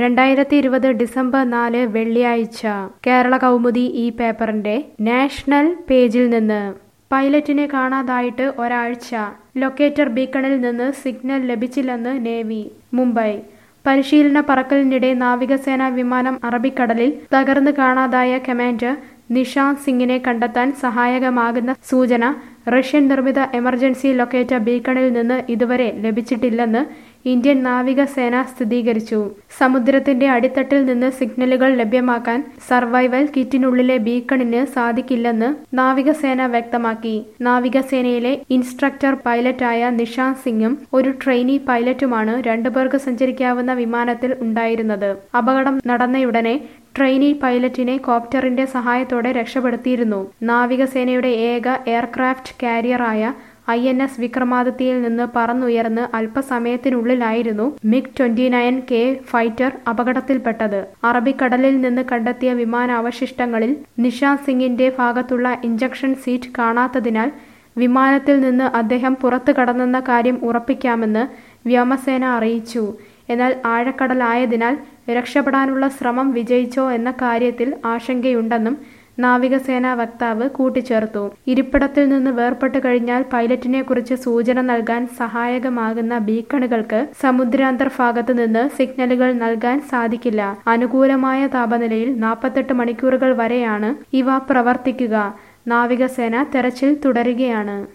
രണ്ടായിരത്തി ഇരുപത് ഡിസംബർ നാല് വെള്ളിയാഴ്ച കേരള കൗമുദി ഈ പേപ്പറിന്റെ നാഷണൽ പേജിൽ നിന്ന് പൈലറ്റിനെ കാണാതായിട്ട് ഒരാഴ്ച ലൊക്കേറ്റർ ബീക്കണിൽ നിന്ന് സിഗ്നൽ ലഭിച്ചില്ലെന്ന് നേവി മുംബൈ പരിശീലന പറക്കലിനിടെ നാവികസേനാ വിമാനം അറബിക്കടലിൽ തകർന്നു കാണാതായ കമാൻഡർ നിഷാന്ത് സിംഗിനെ കണ്ടെത്താൻ സഹായകമാകുന്ന സൂചന റഷ്യൻ നിർമ്മിത എമർജൻസി ലൊക്കേറ്റർ ബീക്കണിൽ നിന്ന് ഇതുവരെ ലഭിച്ചിട്ടില്ലെന്ന് ഇന്ത്യൻ നാവികസേന സ്ഥിരീകരിച്ചു സമുദ്രത്തിന്റെ അടിത്തട്ടിൽ നിന്ന് സിഗ്നലുകൾ ലഭ്യമാക്കാൻ സർവൈവൽ കിറ്റിനുള്ളിലെ ബീക്കണിന് സാധിക്കില്ലെന്ന് നാവികസേന വ്യക്തമാക്കി നാവികസേനയിലെ ഇൻസ്ട്രക്ടർ പൈലറ്റായ നിഷാന്ത് സിംഗും ഒരു ട്രെയിനി പൈലറ്റുമാണ് രണ്ടുപേർക്ക് സഞ്ചരിക്കാവുന്ന വിമാനത്തിൽ ഉണ്ടായിരുന്നത് അപകടം നടന്നയുടനെ ട്രെയിനി പൈലറ്റിനെ കോപ്റ്ററിന്റെ സഹായത്തോടെ രക്ഷപ്പെടുത്തിയിരുന്നു നാവികസേനയുടെ ഏക എയർക്രാഫ്റ്റ് കാരിയറായ ഐ എൻ എസ് വിക്രമാദിത്യയിൽ നിന്ന് പറന്നുയർന്ന് അല്പസമയത്തിനുള്ളിലായിരുന്നു MiG twenty nine K fighter അപകടത്തിൽപ്പെട്ടത് അറബിക്കടലിൽ നിന്ന് കണ്ടെത്തിയ വിമാനാവശിഷ്ടങ്ങളിൽ നിഷാന്ത് സിംഗിന്റെ ഭാഗത്തുള്ള ഇഞ്ചക്ഷൻ സീറ്റ് കാണാത്തതിനാൽ വിമാനത്തിൽ നിന്ന് അദ്ദേഹം പുറത്തു കടന്നെന്ന കാര്യം ഉറപ്പിക്കാമെന്ന് വ്യോമസേന അറിയിച്ചു എന്നാൽ ആഴക്കടലായതിനാൽ രക്ഷപ്പെടാനുള്ള ശ്രമം വിജയിച്ചോ എന്ന കാര്യത്തിൽ ആശങ്കയുണ്ടെന്നും നാവികസേന വക്താവ് കൂട്ടിച്ചേർത്തു ഇരിപ്പിടത്തിൽ നിന്ന് വേർപെട്ടു കഴിഞ്ഞാൽ പൈലറ്റിനെ കുറിച്ച് സൂചന നൽകാൻ സഹായകമാകുന്ന ബീക്കണുകൾക്ക് സമുദ്രാന്തർഭാഗത്ത് നിന്ന് സിഗ്നലുകൾ നൽകാൻ സാധിക്കില്ല അനുകൂലമായ താപനിലയിൽ നാൽപ്പത്തെട്ട് മണിക്കൂറുകൾ വരെയാണ് ഇവ പ്രവർത്തിക്കുക നാവികസേന തെരച്ചിൽ തുടരുകയാണ്